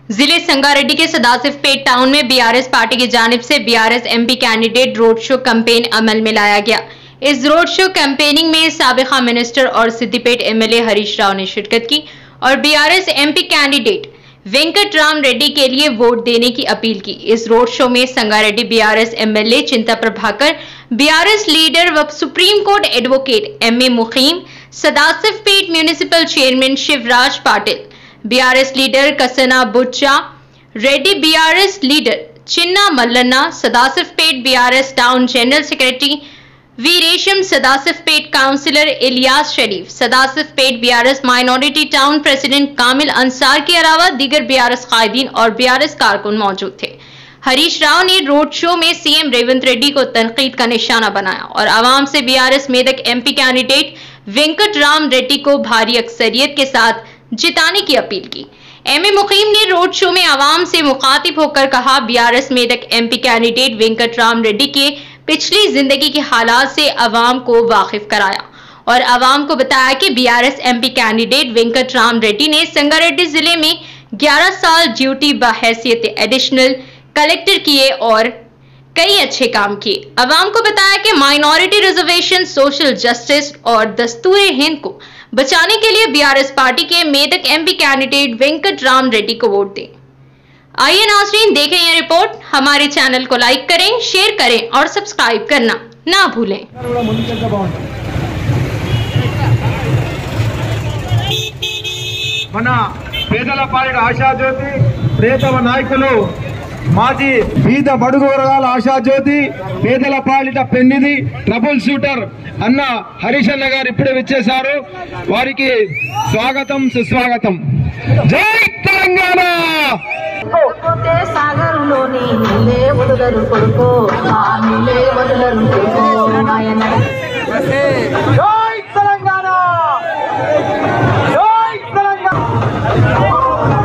जिले संगारेड्डी के सदासिवपेट टाउन में बीआरएस पार्टी की जानिब से BRS MP candidate road show campaign अमल में लाया गया इस रोड शो कैंपेनिंग में सबका मिनिस्टर और सिद्दीपेट एमएलए हरीश राव ने शिरकत की और BRS MP candidate Venkat Ram Reddy के लिए वोट देने की अपील की इस रोड शो में Sangareddy BRS MLA Chinta Prabhakar BRS leader व supreme court advocate MA Mukheem Sadasivpet municipal chairman Shivraj Patil BRS leader Kasana Buchha Reddy BRS leader Chinna Mallanna Sadasivpet BRS town general secretary Veeresham Sadasivpet councillor Ilyas Sharif Sadasivpet BRS minority town president Kamil Ansar के अलावा दीगर बीआरएस कायदीन और बीआरएस कारकुन मौजूद थे हरीश राव ने रोड शो में सीएम रेवंत रेड्डी को तनकीद का निशाना बनाया और आवाम से BRS Medak MP candidate Venkat Ram Reddy को भारी अक्सरियत के साथ जिताने की अपील की एमए मुकीम ने रोड शो में आवाम से मुखातिब होकर कहा BRS Medak MP candidate Venkat Ram Reddy के पिछली जिंदगी के हालात से आवाम को वाकिफ कराया और आवाम को बताया कि BRS MP candidate Venkat Ram Reddy ने संगारेड्डी जिले में 11 साल ड्यूटी बहैसियत एडिशनल कलेक्टर किए और कई अच्छे काम किए आवाम को बताया कि माइनॉरिटी रिजर्वेशन सोशल जस्टिस और दस्तूर हिंद को बचाने के लिए बीआरएस पार्टी के मेदक एमपी कैंडिडेट वेंकट राम रेड्डी को वोट दें आइए नाजरीन देखें यह रिपोर्ट हमारे चैनल को लाइक करें शेयर करें और सब्सक्राइब करना ना भूलें కూడా ముందుకెళ్తే బాగుంటుంది మన పేదల పాలిట ఆశాజ్యోతి ప్రేతమ నాయకులు మాజీ బీద బడుగు వర్గాల ఆశాజ్యోతి పేదల పాలిట పెన్నిది ట్రబుల్ షూటర్ అన్న హరీష్ అన్న గారు ఇప్పుడే వచ్చేశారు వారికి స్వాగతం సుస్వాగతం జై తెలంగాణ పోతే సాగరులోని నీలే వదులరు కొడుకో ఆ నీలే వదులరు కొడుకో ఆయన జై తెలంగాణ జై తెలంగాణ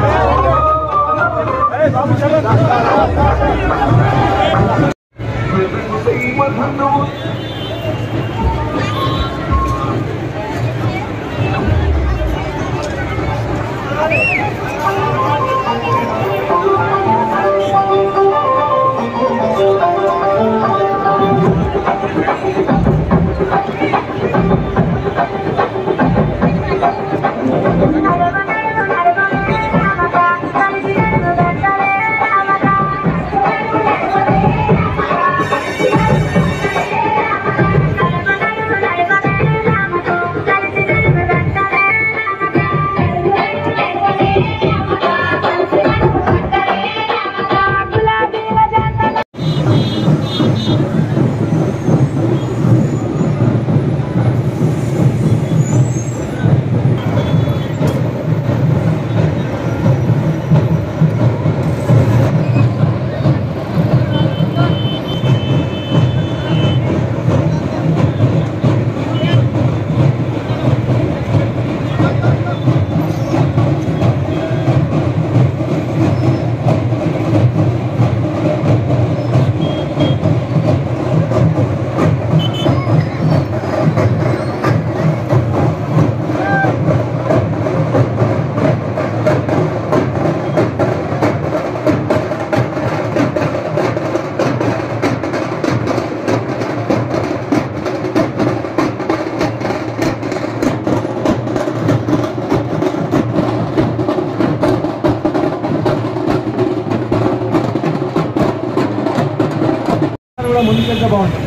కూడా ముందుకెళ్తే బాగుంటుంది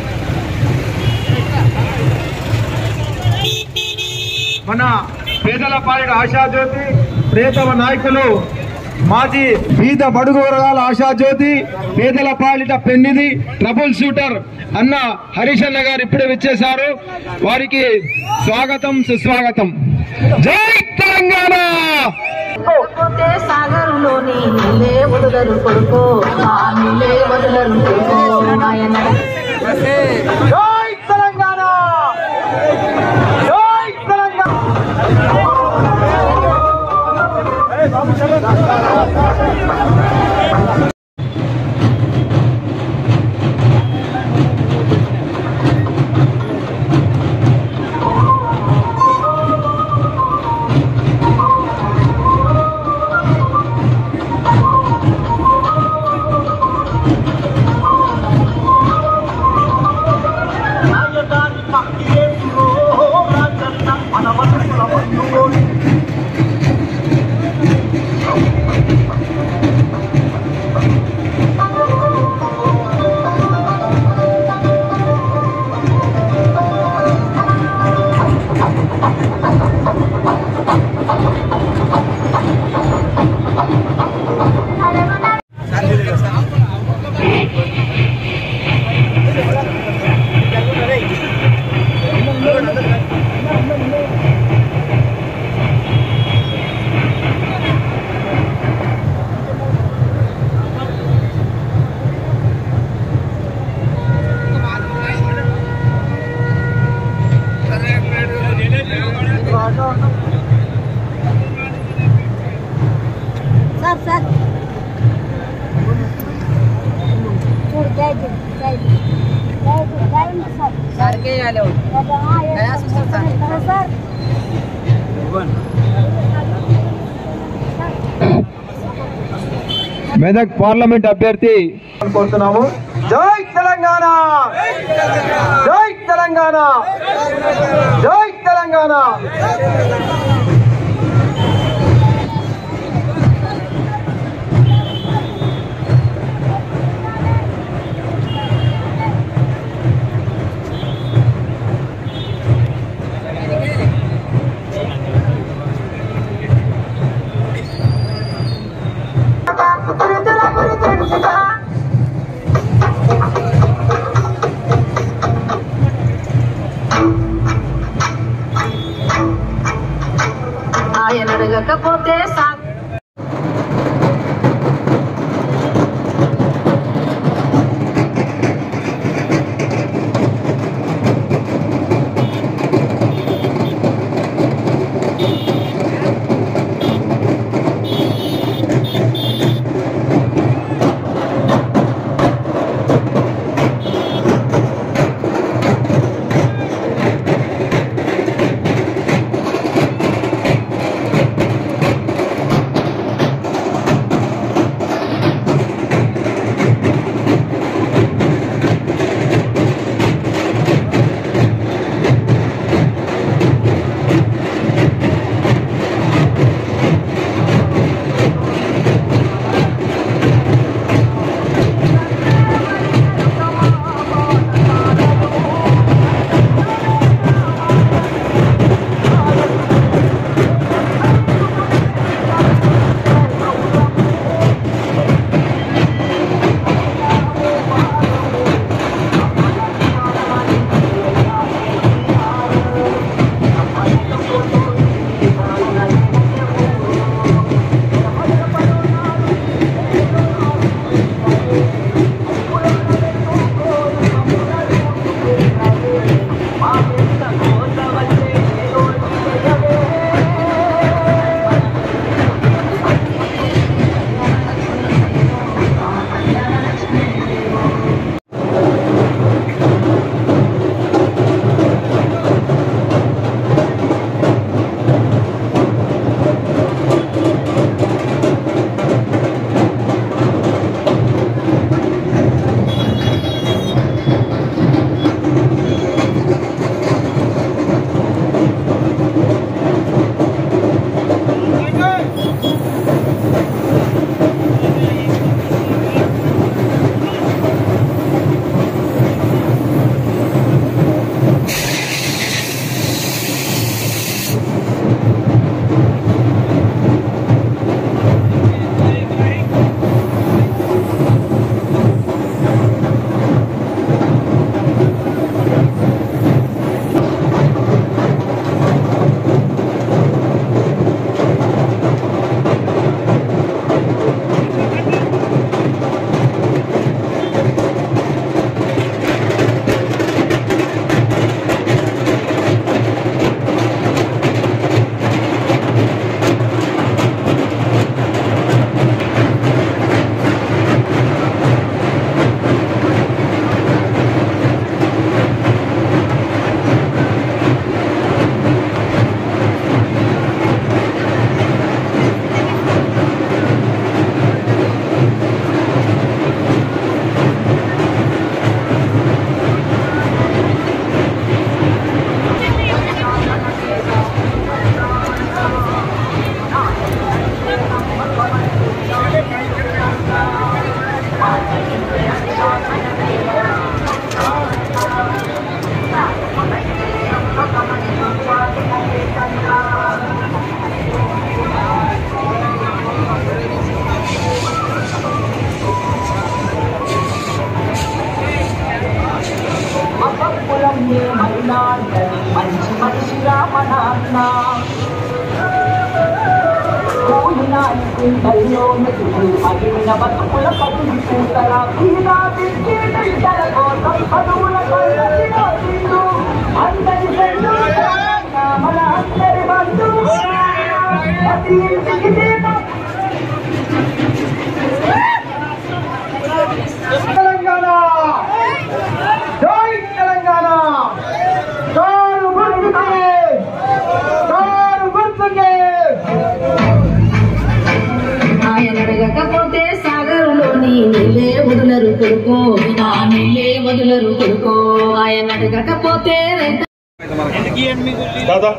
మన పేదల పాలిట ఆశాజ్యోతి ప్రేతమ నాయకులు మాజీ బీద బడుగు వర్గాల ఆశాజ్యోతి పేదల పాలిట పెన్నిది ట్రబుల్ షూటర్ అన్న హరీష్ అన్న గారు ఇప్పుడే వచ్చేశారు వారికి స్వాగతం సుస్వాగతం జై తెలంగాణ పోతే సాగరులోని నీలే వదులరు కొడుకో ఆ నీలే వదులరు కొడుకో ఆయన జై తెలంగాణ జై తెలంగాణ ఆ సార్ చూడు guide guide guide guide sir సార్కే ఇవ్వాలి సార్ మెదక్ పార్లమెంట్ అభ్యర్థి కోరుతున్నాము జై తెలంగాణ జై తెలంగాణ జై తెలంగాణ ఆయన అడగకపోతే సాగు మంచి మనిషి రామనాన్న కూలినానికి కల్లో మెతుకులు పగిలిన బతుకుల పగిలి పూతరా తీరా తిరిగి బిడ్డల కోసం చదువుల కొల్లసిలో తిండు అందరి ఫ్రెండు మన అందరి బంధువు ప్రతి ఇంటికి దీపం అడగకపోతే సాగరులోని నీళ్ళే వదులరు కొడుకో నా నీళ్ళే వదులరు కొడుకో ఆయన అడగకపోతే రైత దాదా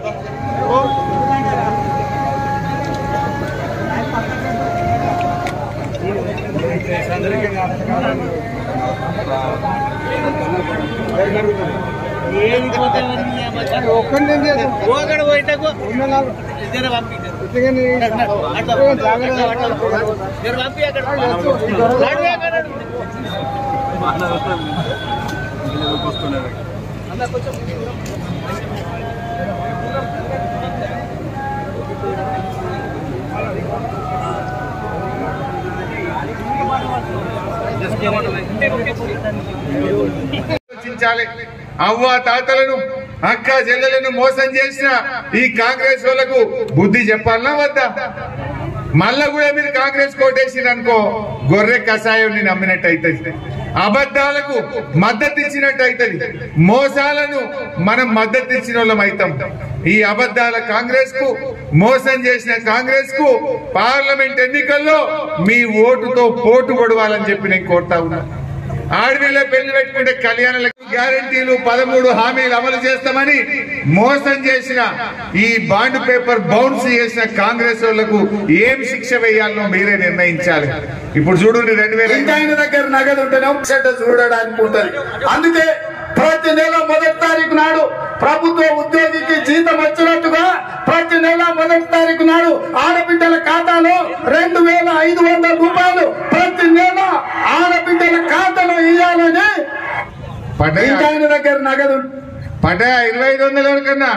ఆలోచించాలి అవ్వ తాతలను అక్క చెల్లెలను మోసం చేసిన ఈ కాంగ్రెస్ వాళ్ళకు బుద్ధి చెప్పాలనా వద్దా మళ్ళా కూడా మీరు కాంగ్రెస్ కోటేసిన అనుకో గొర్రె కషాయం నమ్మినట్టు అవుతుంది అబద్ధాలకు మద్దతు ఇచ్చినట్టు అవుతుంది మోసాలను మనం మద్దతు ఇచ్చిన వాళ్ళం అవుతాం ఈ అబద్ధాల కాంగ్రెస్ కు మోసం చేసిన కాంగ్రెస్ కు పార్లమెంట్ ఎన్నికల్లో మీ ఓటుతో పోటు పడవాలని చెప్పి నేను కోరుతా ఉన్నా ఆడవిలో పెళ్లి పెట్టుకుంటే కళ్యాణాలకు గ్యారంటీలు పదమూడు హామీలు అమలు చేస్తామని మోసం చేసిన ఈ బాండ్ పేపర్ బౌన్స్ చేసిన కాంగ్రెస్ వాళ్లకు ఏం శిక్ష వేయాలో మీరే నిర్ణయించాలి ఇప్పుడు చూడండి రెండు వేల ఇంకా ఆయన దగ్గర నగదు ఉంటేనే సెట్ చూడడానికి ఉంటది అందుకే ప్రతి నెల మొదటి తారీఖు నాడు ప్రభుత్వ ఉద్యోగికి జీతం వచ్చినట్టుగా ప్రతి నెల మొదటి తారీఖు నాడు ఆడబిడ్డల ఖాతాలో రెండు వేల ఐదు వందల రూపాయలు ప్రతి నెల ఆడబిడ్డల ఖాతాలో ఇవ్వాలని ఇంకా పడ్డాయా ఆయన దగ్గర నగదు పడ్డాయా ఇరవై ఐదు వందల కన్నా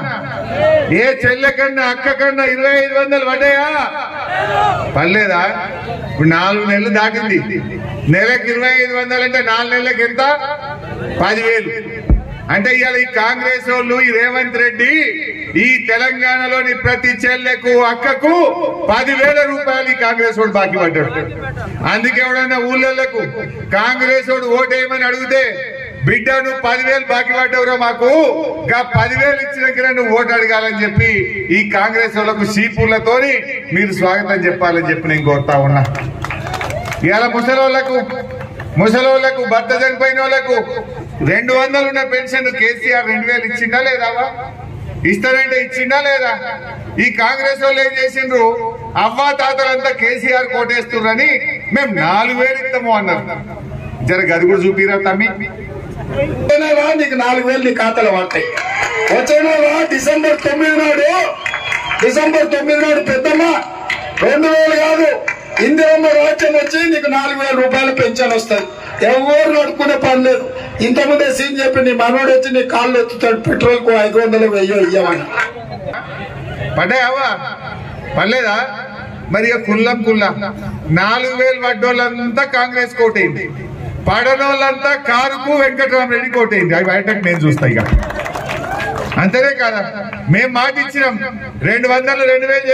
ఏ చెల్లె కన్నా అక్క కన్నా ఇరవై ఐదు వందలు పడ్డాయా పర్లేదా ఇప్పుడు నాలుగు నెలలు దాటింది నెలకు ఇరవై ఐదు వందలు అంటే నాలుగు నెలలకు ఎంత పదివేలు అంటే ఇవాళ ఈ కాంగ్రెస్ వాళ్ళు ఈ రేవంత్ రెడ్డి ఈ తెలంగాణలోని ప్రతి చెల్లెకు అక్కకు పదివేల రూపాయలు ఈ కాంగ్రెస్ వాడు బాకీ పడ్డాడు అందుకే ఎవడన్నా ఊళ్ళకు కాంగ్రెస్ వాడు ఓటేయమని అడిగితే బిడ్డ నువ్వు పదివేలు బాకీ పడ్డవురా మాకు గా పదివేలు ఇచ్చినాక నువ్వు ఓటు అడగాలని చెప్పి ఈ కాంగ్రెస్ వాళ్ళకు సీపులతోని మీరు స్వాగతం చెప్పాలని చెప్పి నేను కోరుతా ఉన్నా ఇవాళ ముసలోళ్లకు ముసలోళ్లకు భర్త చనిపోయిన వాళ్ళకు రెండు వందలు ఉన్న పెన్షన్ కేసీఆర్ రెండు వేలు ఇచ్చిండా లేదావా ఇస్తానంటే ఇచ్చిండా లేదా ఈ కాంగ్రెస్ వాళ్ళు ఏం చేసిండ్రు అవ్వా తాతలంతా కేసీఆర్ కోటేస్తున్నారని మేము నాలుగు వేలు ఇస్తాము అన్నారు జర గది కూడా చూపిరా తమ్మి వచ్చేనేలా నీకు నాలుగు వేలు నీ ఖాతాలో పడతాయి వచ్చేనేలా డిసెంబర్ తొమ్మిది నాడు డిసెంబర్ తొమ్మిది నాడు పెద్దమ్మ రెండు వేలు కాదు ఇందిరమ్మ రాజ్యం వచ్చి నీకు నాలుగు వేల రూపాయలు పెన్షన్ వస్తుంది ఎవరు నడుపుకునే పని లేదు ఇంతకుముందే సీన్ చెప్పి నీ మనోడు వచ్చి నీ కాళ్ళు ఎత్తుతాడు పెట్రోల్ కు ఐదు వందలు వెయ్యో ఇయ్యమని పడ్డాయావా పర్లేదా మరి ఇక కుల్లం కుల్ల నాలుగు వేలు పడ్డోళ్ళంతా కాంగ్రెస్ కోటైంది పడనోళ్ళంతా కారుకు వెంకటరామరెడ్డి కోటైంది అవి బయటకు నేను చూస్తా ఇక అంతేనే కాదా మేం మాట ఇచ్చినాం రెండు వందలు రెండు వేలు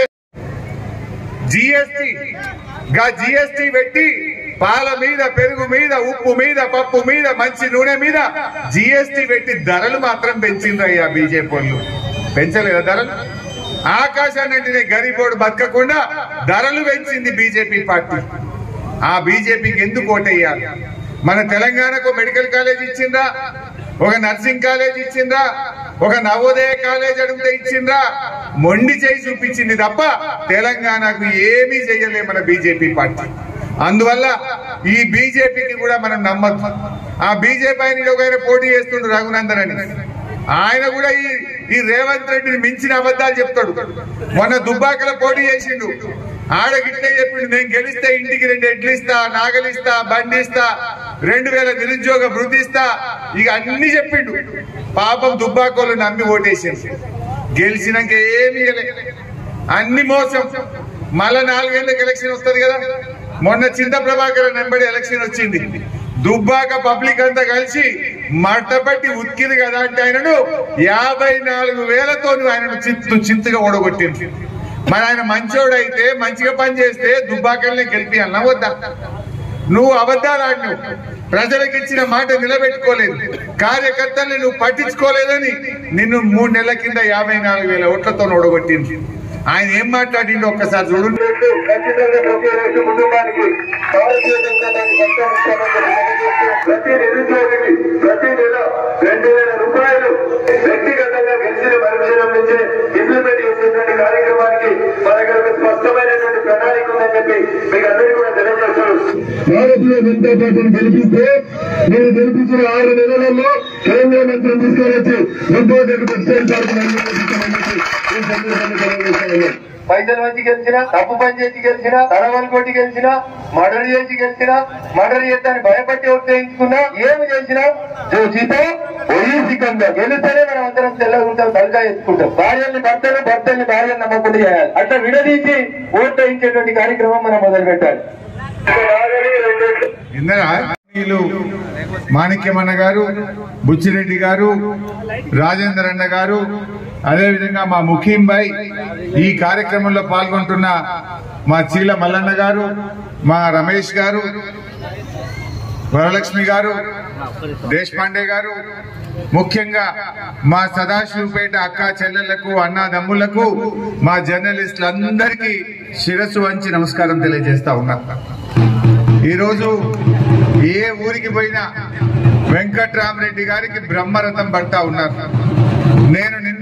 జిఎస్టి గా జిఎస్టి పెట్టి పాల మీద పెరుగు మీద ఉప్పు మీద పప్పు మీద మంచి నూనె మీద జిఎస్టి పెట్టి ధరలు మాత్రం పెంచిండ్రయ్యా బీజేపీ వాళ్ళు పెంచలేదా ధరలు ఆకాశాన్ని గరీబోడు బతకకుండా ధరలు పెంచింది బీజేపీ పార్టీ ఆ బీజేపీకి ఎందుకు ఓటేయాలి మన తెలంగాణకు మెడికల్ కాలేజ్ ఇచ్చిండ్రా ఒక నర్సింగ్ కాలేజ్ ఇచ్చిండ్రా ఒక నవోదయ కాలేజ్ అడిగితే ఇచ్చిండ్రా మొండి చేయి చూపించింది తప్ప తెలంగాణకు ఏమీ చేయలే మన బీజేపీ పార్టీ అందువల్ల ఈ బీజేపీకి కూడా మనం నమ్మద్దు ఆ బీజేపీ ఆయన ఒక ఆయన పోటీ చేస్తుండ్రు రఘునందన్ అని ఆయన కూడా ఈ ఈ రేవంత్ రెడ్డిని మించిన అబద్ధాలు చెప్తాడు మొన్న దుబ్బాకల పోటీ చేసిండు ఆడగిట్లే చెప్పిండు నేను గెలిస్తే ఇంటికి రెండు ఎడ్లు ఇస్తా నాగలిస్తా బండి ఇస్తా రెండు వేల నిరుద్యోగ వృద్ధి ఇస్తా ఇక అన్ని చెప్పిండు పాపం దుబ్బాకోలు నమ్మి ఓటేసింది గెలిచినాక ఏమీ ఇయ్యలే. అన్ని మోసం మళ్ళా నాలుగేళ్ళకి ఎలక్షన్ వస్తుంది కదా మొన్న చింత ప్రభాకర్ నెంబడి ఎలక్షన్ వచ్చింది దుబ్బాక పబ్లిక్ అంతా కలిసి మట్టపట్టి ఉతికింది కదా అంటే ఆయనను యాభై నాలుగు వేలతో ఆయనను చింతు చింతగా ఓడగొట్టింది మరి ఆయన మంచోడైతే మంచిగా పని చేస్తే దుబ్బాకల్ని గెలిపి అన్న వద్దా నువ్వు అబద్ధాలు ఆడినావు ప్రజలకు ఇచ్చిన మాట నిలబెట్టుకోలేదు కార్యకర్తల్ని నువ్వు పట్టించుకోలేదని నిన్ను మూడు నెలల కింద యాభై నాలుగు వేల ఓట్లతో ఓడగొట్టింది ఆయన ఏం మాట్లాడిండో ఒక్కసారి చూడండి ఖచ్చితంగా ప్రతి రైతు కుటుంబానికి భారతీయ జనతా పార్టీ కొత్త ముఖ్యమంత్రి తెలియజేస్తూ ప్రతి నిరుద్యోగికి ప్రతి నెల రెండు వేల రూపాయలు వ్యక్తిగతంగా గెలిచిన మరుక్షణం నుంచే ఇంప్లిమెంట్ చేసేటువంటి కార్యక్రమానికి మన దగ్గర ఒక స్పష్టమైనటువంటి ప్రణాళిక ఉందని చెప్పి మీకు అందరికీ కూడా తెలియజేస్తున్నాను భారతీయ జనతా పార్టీని గెలిపిస్తే మీరు గెలిపించిన ఆరు నెలలలో కేంద్ర మంత్రిని తీసుకొని వచ్చి ఇంపోర్టెడ్ టెక్స్టైల్ పార్టీ పైసలు మంచి గెలిచినా తప్పు పని చేసి గెలిచినా తడవలు కొట్టి గెలిచినా మర్డర్ చేసి గెలిచినా మర్డర్ చేద్దాన్ని భయపట్టి ఉపయోగించుకున్నా ఏమి చేసినా జీతం సిద్ధంగా గెలిస్తేనే మనం అందరం తెల్లగుంటాం తలకా ఎత్తుకుంటాం భార్యల్ని భర్తలు భర్తల్ని భార్యను నమ్మకుండా చేయాలి అట్లా విడదీసి ఓట్ వేయించేటువంటి కార్యక్రమం మనం మొదలు పెట్టాలి ఇందరా వీళ్ళు మాణిక్యమన్న గారు బుచ్చిరెడ్డి గారు రాజేందర్ అన్న గారు అదేవిధంగా మా ముఖీం భాయ్ ఈ కార్యక్రమంలో పాల్గొంటున్న మా చీల మల్లన్న గారు మా రమేష్ గారు వరలక్ష్మి గారు దేశపాండే గారు ముఖ్యంగా మా సదాశివపేట అక్క చెల్లెళ్లకు అన్నదమ్ములకు మా జర్నలిస్టులందరికీ శిరస్సు వంచి నమస్కారం తెలియజేస్తా ఉన్నా ఈరోజు ఏ ఊరికి పోయినా వెంకట్రామరెడ్డి గారికి బ్రహ్మరథం పడతా ఉన్నారు నేను నిన్న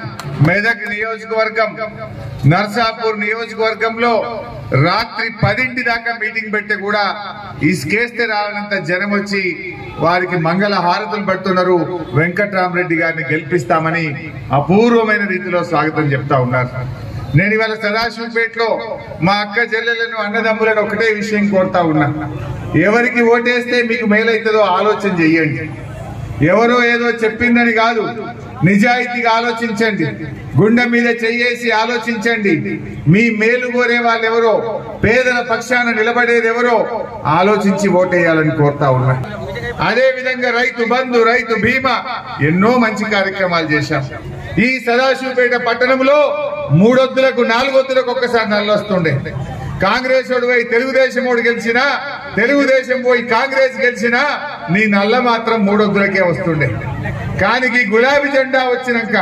మెదక్ నియోజకవర్గం నర్సాపూర్ నియోజకవర్గంలో రాత్రి పదింటి దాకా మీటింగ్ పెట్టి కూడా ఇసుకేస్తే రానంత జనం వచ్చి వారికి మంగళ హారతులు పడుతున్నారు వెంకట్రామరెడ్డి గారిని గెలిపిస్తామని అపూర్వమైన రీతిలో స్వాగతం చెప్తా ఉన్నారు నేను ఇవాళ సదాశివపేటలో మా అక్క చెల్లెలను అన్నదమ్ములను ఒకటే విషయం కోరుతా ఉన్నా ఎవరికి ఓటేస్తే మీకు మేలైతుందో ఆలోచన చెయ్యండి ఎవరో ఏదో చెప్పిందని కాదు నిజాయితీగా ఆలోచించండి గుండె మీద చెయ్యేసి ఆలోచించండి మీ మేలు కోరే వాళ్ళు ఎవరో పేదల పక్షాన నిలబడేది ఎవరో ఆలోచించి ఓటేయాలని కోరుతా ఉన్నా అదే విధంగా రైతు బంధు రైతు బీమా ఎన్నో మంచి కార్యక్రమాలు చేశాం ఈ సదాశివపేట పట్టణంలో మూడొద్దులకు నాలుగొద్దులకు ఒక్కసారి నల్లొస్తుండే కాంగ్రెస్ ఓడి పోయి తెలుగుదేశం ఓడి గెలిచినా తెలుగుదేశం పోయి కాంగ్రెస్ గెలిచినా నీ నల్ల మాత్రం మూడొద్దులకే వస్తుండే కానీ ఈ గులాబీ జెండా వచ్చినాక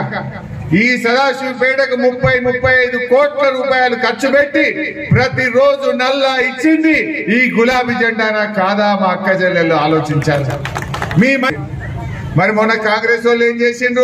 ఈ సదాశివపేటకు ముప్పై ముప్పై ఐదు కోట్ల రూపాయలు ఖర్చు పెట్టి ప్రతిరోజు నల్ల ఇచ్చింది ఈ గులాబీ జెండానా కాదా మా అక్క చెల్లెళ్ళు ఆలోచించారు మీ మ- మరి మొన్న కాంగ్రెస్ వాళ్ళు ఏం చేసిండ్రు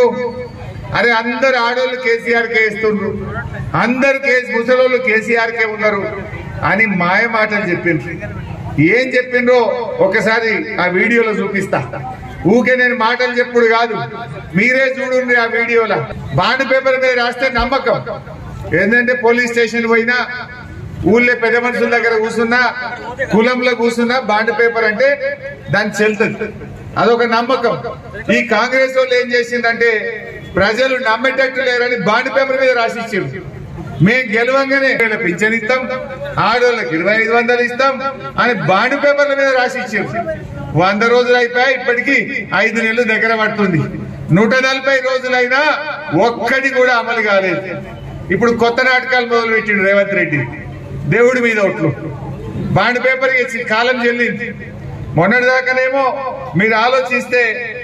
అరే అందరు ఆడోళ్ళు కేసీఆర్ కే ఇస్తుండ్రు అందరు కేసు ముసలోళ్ళు కేసీఆర్ కే ఉన్నారు అని మాయ మాటలు చెప్పిండ్రు ఏం చెప్పిండ్రో ఒకసారి ఆ వీడియోలో చూపిస్తా ఊకే నేను మాటలు చెప్పుడు కాదు మీరే చూడండి ఆ వీడియోలో బాండ్ పేపర్ మీద రాస్తే నమ్మకం ఏంటంటే పోలీస్ స్టేషన్ పోయినా ఊళ్ళో పెద్ద మనుషుల దగ్గర కూర్చున్నా కులంలో కూర్చున్నా బాండ్ పేపర్ అంటే దాన్ని చెల్తుంది అదొక నమ్మకం ఈ కాంగ్రెస్ వాళ్ళు ఏం చేసిందంటే ప్రజలు నమ్మేటట్టు లేరని బాండ్ పేపర్ మీద రాసిచ్చారు మేం గెలవంగానే వీళ్ళ పింఛన్ ఇస్తాం ఆడోళ్ళకి ఇరవై ఐదు వందలు ఇస్తాం అని బాండ్ పేపర్ల మీద రాసిచ్చారు వంద రోజులు అయిపోయి ఇప్పటికి ఐదు నెలలు దగ్గర పడుతుంది నూట నలభై రోజులైనా ఒక్కటి కూడా అమలు కాలేదు ఇప్పుడు కొత్త నాటకాలు మొదలు పెట్టిండు రేవంత్ రెడ్డి దేవుడి మీద ఒట్లు బాండ్ పేపర్ ఇచ్చి కాలం చెల్లింది మొన్నటిదాకానేమో మీరు ఆలోచిస్తే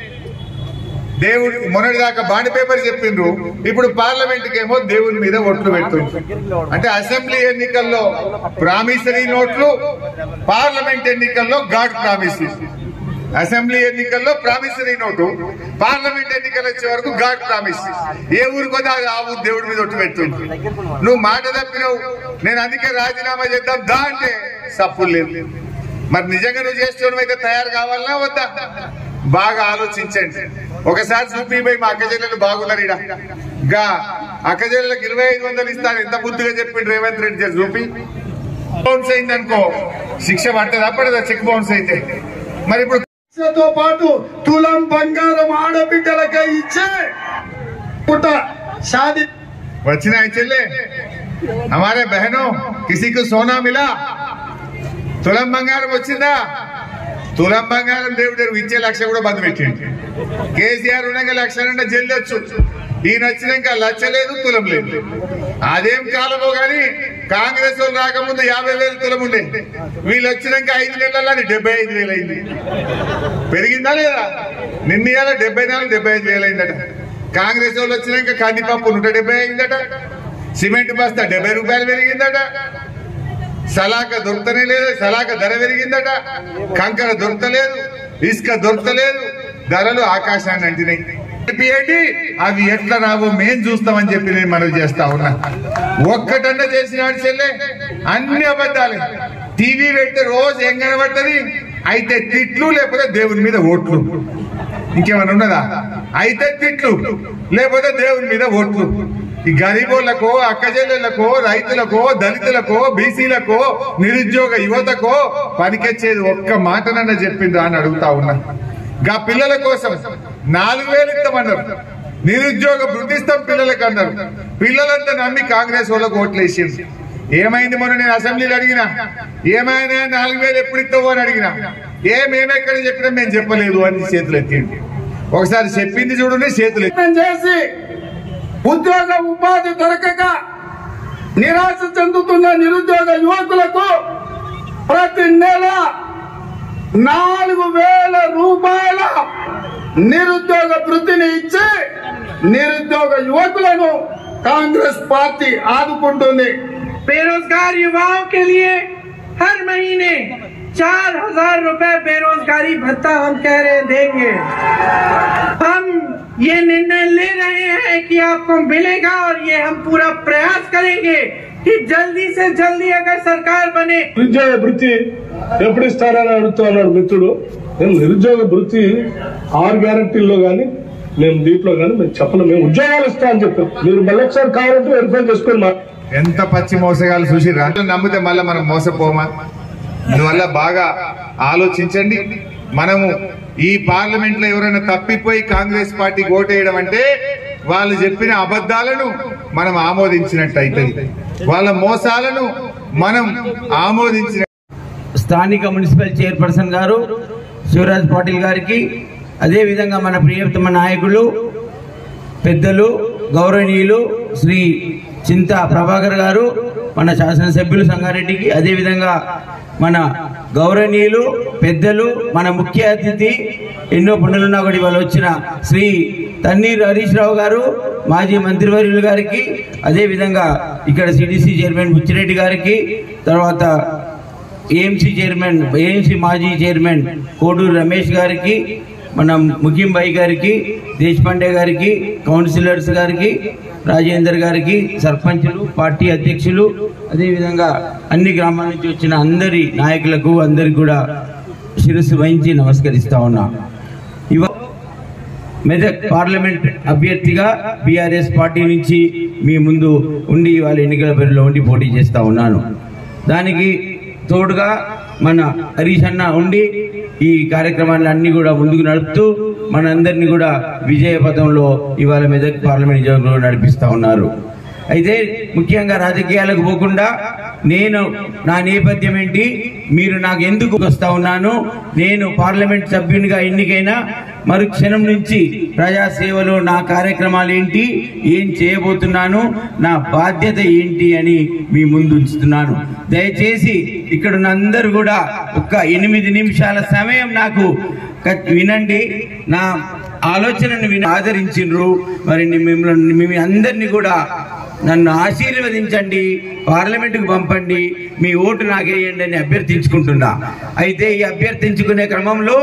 దేవుడు మొన్నటిదాకా బాండ్ పేపర్ చెప్పిండ్రు ఇప్పుడు పార్లమెంట్ కేమో దేవుని మీద ఓట్లు పెడుతుంది అంటే అసెంబ్లీ ఎన్నికల్లో ప్రామిసరీ నోట్లు పార్లమెంట్ ఎన్నికల్లో గాడ్ ప్రామిసరీ అసెంబ్లీ ఎన్నికల్లో ప్రామిసరీ నోటు పార్లమెంట్ ఎన్నికలు వచ్చే వరకు గాడ్ ప్రామిస్ ఏ ఊరికి పోతే ఆ ఊరు దేవుడి మీద ఒట్టు పెడుతుంది నువ్వు మాట తప్పినావు నేను అందుకే రాజీనామా చేద్దాం దా అంటే సప్పులు లేదు మరి నిజంగా నువ్వు చేస్తున్నావు అయితే తయారు కావాలన్నా వద్దా బాగా ఆలోచించండి ఒకసారి చూపిపోయి మా అక్క చెల్లెలు బాగున్నారు ఈడ గా అక్క చెల్లెలకు ఇరవై ఐదు వందలు ఇస్తాను ఎంత బుద్ధిగా చెప్పిండు రేవంత్ రెడ్డి గారు చూపి బౌన్స్ అయింది అనుకో శిక్ష పట్టదా పడదా చెక్ బౌన్స్ అయితే మరి ఇప్పుడు తో పాటు తులం బంగారం ఆడబిడ్డలకే ఇచ్చే పుట్ట షాది వచ్చిన చెల్లె हमारे बहनों किसी को सोना मिला తులం బంగారం వచ్చిందా తులం బంగారం దేవుడు ఇచ్చే లక్ష కూడా బంద్ పెట్టిండు కేసీఆర్ ఉండగా లక్ష నిండా చెల్లొచ్చు ఈయన వచ్చినాక లక్ష లేదు తులం లేదు అదేం కాలమో గాని కాంగ్రెస్ వాళ్ళు రాకముందు యాభై వేలు తులం ఉండే వీళ్ళు వచ్చినాక ఐదు నెలల్లో అది డెబ్బై ఐదు వేలు అయింది పెరిగిందా లేదా నిన్న ఇవాళ డెబ్బై నాలుగు డెబ్బై ఐదు వేలు అయిందట కాంగ్రెస్ వాళ్ళు వచ్చినాక కందిపప్పు నూట డెబ్బై అయిందట సిమెంట్ బస్తా డెబ్బై రూపాయలు పెరిగిందట సలాక దొరకనే లేదు సలాక ధర పెరిగిందట కంకర దొరకలేదు ఇసుక దొరకలేదు ధరలు ఆకాశాన్ని అంటినాయి చెప్పియండి అవి ఎట్లా రావో మేం చూస్తామని చెప్పి నేను మనవి చేస్తా ఉన్నా ఒక్కటన్నా చేసినాడు చెల్లె అన్ని అబద్ధాలు టీవీ పెడితే రోజు ఏం కనబడ్డది అయితే తిట్లు లేకపోతే దేవుని మీద ఓట్లు ఇంకేమైనా ఉన్నదా అయితే తిట్లు లేకపోతే దేవుని మీద ఓట్లు ఈ గరీబోళ్లకో అక్కజెల్లెళ్లకో రైతులకో దళితులకో బీసీలకో నిరుద్యోగ యువతకో పనికొచ్చేది ఒక్క మాటనన్నా చెప్పిందా అని అడుగుతా ఉన్నా గా పిల్లల కోసం నాలుగు వేలు ఇస్తామన్నారు నిరుద్యోగ వృద్ధిస్తాం పిల్లలకు అన్నారు పిల్లలంతా నమ్మి కాంగ్రెస్ వాళ్ళకు ఓట్లు వేసింది ఏమైంది మొన్న నేను అసెంబ్లీలో అడిగినా ఏమైనా నాలుగు వేలు ఎప్పుడు ఇస్తావు అని అడిగినా ఏమేమెక్కడ చెప్పినా మేము చెప్పలేదు అని చేతులు ఎత్తింది ఒకసారి చెప్పింది చూడండి చేతులు ఎత్తి ప్రయత్నం చేసి ఉద్యోగ ఉపాధి దొరకక నిరాశ చెందుతున్న నిరుద్యోగ యువకులకు ప్రతి నెల నాలుగు వేల రూపాయల నిరుద్యోగ వృత్తిని ఇచ్చి నిరుద్యోగ యువకులను కాంగ్రెస్ పార్టీ ఆదుకుంటుంది बेरोजगार युवाओं के लिए हर महीने चार हजार रूपए बेरोजगारी भत्ता हम कह रहे हैं देंगे हम ये निर्णय ले रहे हैं कि आपको मिलेगा और ये हम पूरा प्रयास करेंगे कि जल्दी से जल्दी अगर सरकार बने నిరుద్యోగ వృత్తి ఎప్పుడు ఇస్తారని అడుగుతూ ఉన్నాడు మిత్రుడు నేను నిరుద్యోగ వృత్తి ఆరు గ్యారంటీల్లో కానీ మేము దీంట్లో కానీ మేము చెప్పలేము మేము ఉద్యోగాలు ఇస్తా అని చెప్పాం మీరు మళ్ళీ ఒకసారి కావాలంటే వెరిఫై చేసుకొని మా ఎంత పచ్చి మోసగాలు చూసిరా నమ్మితే మళ్ళీ మనం మోసపోమా అందువల్ల బాగా ఆలోచించండి మనము ఈ పార్లమెంట్ లో ఎవరైనా తప్పిపోయి కాంగ్రెస్ పార్టీకి ఓటేయడం అంటే వాళ్ళు చెప్పిన అబద్ధాలను మనం ఆమోదించినట్టు అవుతుంది వాళ్ళ మోసాలను మనం ఆమోదించిన స్థానిక మున్సిపల్ చైర్పర్సన్ గారు శివరాజ్ పాటిల్ గారికి అదేవిధంగా మన ప్రియతమ నాయకులు పెద్దలు గౌరవనీయులు శ్రీ చింత ప్రభాకర్ గారు మన శాసనసభ్యులు సంగారెడ్డికి అదేవిధంగా మన గౌరవనీయులు పెద్దలు మన ముఖ్య అతిథి ఎన్నో పనులున్నా కూడా ఇవాళ వచ్చిన శ్రీ తన్నీర్ హరీష్ రావు గారు మాజీ మంత్రివర్యులు గారికి అదేవిధంగా ఇక్కడ సిడిసి చైర్మన్ బుచ్చిరెడ్డి గారికి తర్వాత ఏఎంసీ చైర్మన్ ఏఎంసీ మాజీ చైర్మన్ కోడూరు రమేష్ గారికి మన ముఖింబాయి గారికి దేశపాండే గారికి కౌన్సిలర్స్ గారికి రాజేందర్ గారికి సర్పంచులు పార్టీ అధ్యక్షులు అదేవిధంగా అన్ని గ్రామాల నుంచి వచ్చిన అందరి నాయకులకు అందరికి కూడా శిరస్సు వహించి నమస్కరిస్తా ఉన్నా ఇవ మెదక్ పార్లమెంట్ అభ్యర్థిగా బీఆర్ఎస్ పార్టీ నుంచి మీ ముందు ఉండి వాళ్ళ ఎన్నికల బరిలో ఉండి పోటీ చేస్తా ఉన్నాను దానికి తోడుగా మన హరీష్ అన్న ఉండి ఈ కార్యక్రమాన్ని అన్ని కూడా ముందుకు నడుపుతూ మనందరినీ కూడా విజయ పథంలో ఇవాళ మెదక్ పార్లమెంట్ నియోజకవర్గంలో నడిపిస్తా ఉన్నారు అయితే ముఖ్యంగా రాజకీయాలకు పోకుండా నేను నా నేపథ్యం ఏంటి మీరు నాకు ఎందుకు వస్తా ఉన్నాను నేను పార్లమెంట్ సభ్యునిగా ఎన్నికైనా మరు క్షణం నుంచి ప్రజా సేవలో నా కార్యక్రమాలు ఏంటి ఏం చేయబోతున్నాను నా బాధ్యత ఏంటి అని మీ ముందు ఉంచుతున్నాను దయచేసి ఇక్కడ ఉన్న అందరూ కూడా ఒక ఎనిమిది నిమిషాల సమయం నాకు క- వినండి నా ఆలోచనను విని ఆదరించిండ్రు మరి ని- మిమ్మల్ని మీ అందరినీ కూడా నన్ను ఆశీర్వదించండి పార్లమెంటుకు పంపండి మీ ఓటు నాకేయండి అని అభ్యర్థించుకుంటున్నా అయితే ఈ అభ్యర్థించుకునే క్రమంలో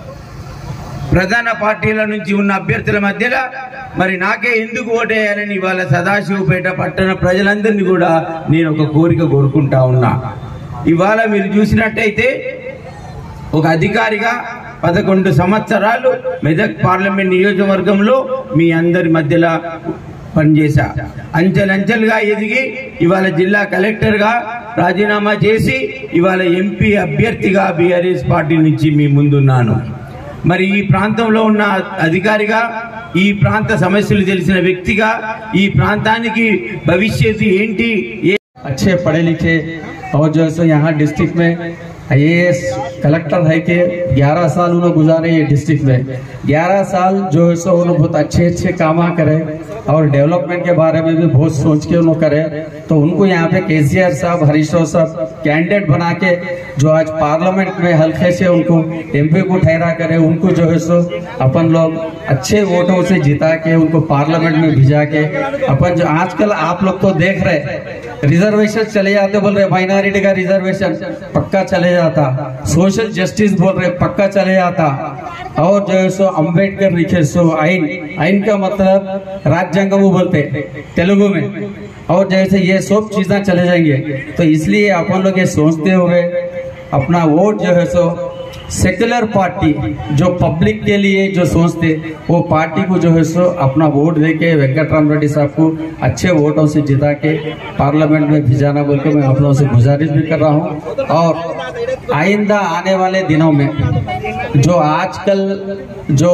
ప్రధాన పార్టీల నుంచి ఉన్న అభ్యర్థుల మధ్యలో మరి నాకే ఎందుకు ఓటేయాలని ఇవాళ సదాశివపేట పట్టణ ప్రజలందరినీ కూడా నేను ఒక కోరిక కోరుకుంటా ఉన్నా ఇవాళ మీరు చూసినట్టయితే ఒక అధికారిగా పదకొండు సంవత్సరాలు మెదక్ పార్లమెంట్ నియోజకవర్గంలో మీ అందరి మధ్యలో పనిచేశా అంచెలంచెలుగా ఎదిగి ఇవాళ జిల్లా కలెక్టర్ గా రాజీనామా చేసి ఇవాళ ఎంపీ అభ్యర్థిగా బీఆర్ఎస్ పార్టీ నుంచి మీ ముందున్నాను మరి ఈ ప్రాంతంలో ఉన్న అధికారిగా ఈ ప్రాంత సమస్యలు తెలిసిన వ్యక్తిగా ఈ ప్రాంతానికి భవిష్యత్తు ఏంటి ఏ अच्छे पढ़े लिखे और जो है सो यहाँ डिस्ट्रिक्ट में आईएएस कलेक्टर है कि 11 साल उन्होंने गुजारे ये डिस्ट्रिक्ट में 11 साल जो है सो उन्होंने बहुत अच्छे अच्छे काम करे और डेवलपमेंट के बारे में भी बहुत सोच के उन्होंने करे तो उनको यहाँ पे केसीआर साहब हरीश राव साहब कैंडिडेट बना के जो आज पार्लियामेंट में हल्के से उनको एमपी को ठहरा करे उनको जो है सो अपन लोग अच्छे वोटों से जिता के उनको पार्लियामेंट में भिजा के अपन जो आजकल आप लोग तो देख रहे रिजर्वेशन चले जाते बोल रहे माइनॉरिटी का रिजर्वेशन पक्का चले जाता सोशल जस्टिस बोल रहे पक्का चले जाता और जो है सो अम्बेडकर लिखे सो आइन आइन का मतलब राज्यांग बोलते तेलुगु में और जैसे ये सब चीजें चले जाएंगे तो इसलिए अपन लोग ये सोचते हुए अपना वोट जो है सो सेक्युलर पार्टी जो पब्लिक के लिए जो सोचते वो पार्टी को जो है सो अपना वोट दे के वेंकट राम रेड्डी साहब को अच्छे वोटों से जिता के पार्लियामेंट में भिजाना बोल के मैं आप लोगों से गुजारिश भी कर रहा हूँ और आइंदा आने वाले दिनों में जो आजकल जो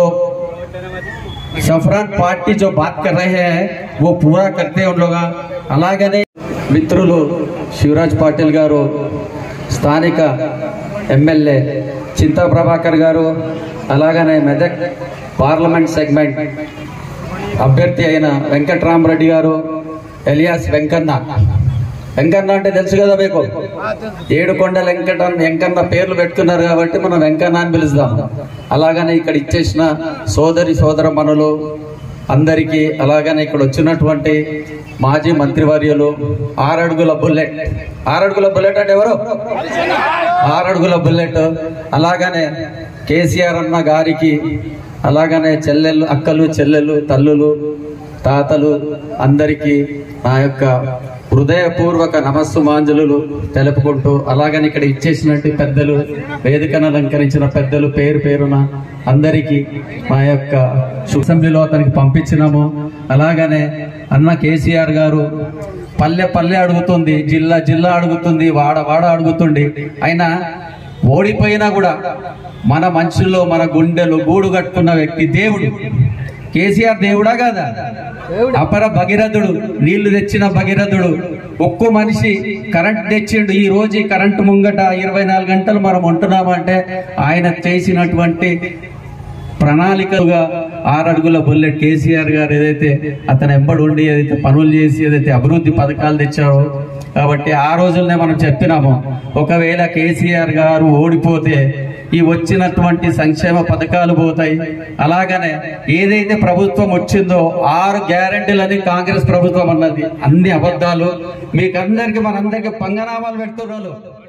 सफरान पार्टी जो बात कर रहे हैं वो पूरा करते हैं उन लोग అలాగనే మిత్రులు శివరాజ్ పాటిల్ గారు స్థానిక ఎమ్మెల్యే చింతా ప్రభాకర్ గారు అలాగనే మెదక్ పార్లమెంట్ సెగ్మెంట్ అభ్యర్థి అయిన వెంకట్రామరెడ్డి గారు ఎలియాస్ వెంకన్న వెంకన్న అంటే తెలుసు కదా మీకు ఏడుకొండల వెంకట వెంకన్న పేర్లు పెట్టుకున్నారు కాబట్టి మనం వెంకన్న అని పిలుస్తాం అలాగనే ఇక్కడ ఇచ్చేసిన సోదరి సోదర మనులు అందరికీ అలాగనే ఇక్కడ వచ్చినటువంటి మాజీ మంత్రివర్యులు ఆరడుగుల బుల్లెట్ ఆరడుగుల బుల్లెట్ అంటే ఎవరు ఆరడుగుల బుల్లెట్ అలాగనే కేసీఆర్ అన్న గారికి అలాగనే చెల్లెళ్ళు అక్కలు చెల్లెలు తల్లులు తాతలు అందరికీ నా యొక్క హృదయపూర్వక నమస్సుమాంజలు తెలుపుకుంటూ అలాగని ఇక్కడ ఇచ్చేసినట్టు పెద్దలు వేదికను అలంకరించిన పెద్దలు పేరు పేరున అందరికీ మా యొక్క అసెంబ్లీలో అతనికి పంపించినాము అలాగనే అన్న కేసీఆర్ గారు పల్లె పల్లె అడుగుతుంది జిల్లా జిల్లా అడుగుతుంది వాడ వాడ అడుగుతుంది అయినా ఓడిపోయినా కూడా మన మనుషుల్లో మన గుండెలు గూడు కట్టుకున్న వ్యక్తి దేవుడు కేసీఆర్ దేవుడా కాదా అపర భగీరథుడు నీళ్లు తెచ్చిన భగీరథుడు ఒక్కో మనిషి కరెంట్ తెచ్చిండు ఈ రోజు ఈ కరెంట్ ముంగట ఇరవై నాలుగు గంటలు మనం ఉంటున్నామంటే ఆయన చేసినటువంటి ప్రణాళికలుగా ఆరడుగుల బుల్లెట్ కేసీఆర్ గారు ఏదైతే అతను ఎంబడి ఉండి ఏదైతే పనులు చేసి ఏదైతే అభివృద్ధి పథకాలు తెచ్చారో కాబట్టి ఆ రోజుల్నే మనం చెప్పినాము ఒకవేళ కేసీఆర్ గారు ఓడిపోతే ఈ వచ్చినటువంటి సంక్షేమ పథకాలు పోతాయి అలాగనే ఏదైతే ప్రభుత్వం వచ్చిందో ఆరు గ్యారంటీలని కాంగ్రెస్ ప్రభుత్వం అన్నది అన్ని అబద్ధాలు మీకందరికి మనందరికి పంగనామాలు పెడుతున్నారు